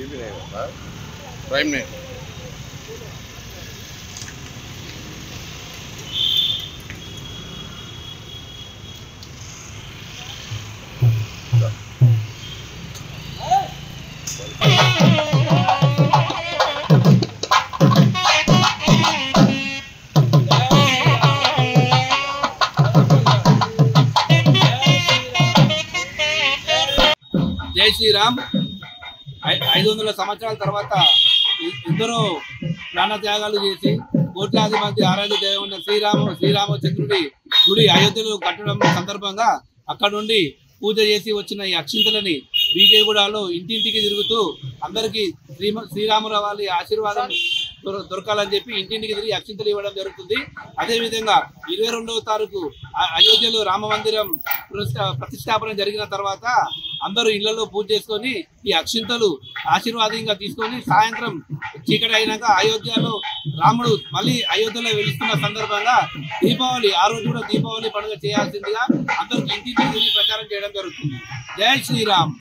prime nine జై Sriram I- ఐదు వందల సంవత్సరాల తర్వాత ఇ- ఇద్దరు ప్రాణ త్యాగాలు చేసి కోట్లాది మంది ఆరాధ్య దైవం ఉన్న శ్రీరామ శ్రీరామచంద్రుడి గుడి అయోధ్యలో కట్టడం సందర్భంగా అక్కడ నుండి పూజ చేసి వచ్చిన ఈ అక్షింతలని బీజేగూడలో ఇంటింటికి తిరుగుతూ అందరికీ శ్రీమ శ్రీరామరావు వారి ఆశీర్వాదం దొర- దొరకాలని చెప్పి ఇంటింటికి తిరిగి అక్షింతలు ఇవ్వడం జరుగుతుంది అదేవిధంగా ఇరవై రెండవ తారీఖు అ- అయోధ్యలో రామ మందిరం పునఃస్థా- ప్రతిష్టాపన జరిగిన తర్వాత అందరూ ఇళ్లలో పూజ చేసుకొని ఈ అక్షింతలు ఆశీర్వాదంగా తీసుకొని సాయంత్రం చీకటి అయినాక అయోధ్యలో రాముడు మళ్ళీ అయోధ్యలో వెలుస్తున్న సందర్భంగా దీపావళి ఆ రోజు కూడా దీపావళి పండుగ చేయాల్సిందిగా అందరికి ఇంటింటికి తిరిగి ప్రచారం చేయడం జరుగుతుంది జై శ్రీరామ్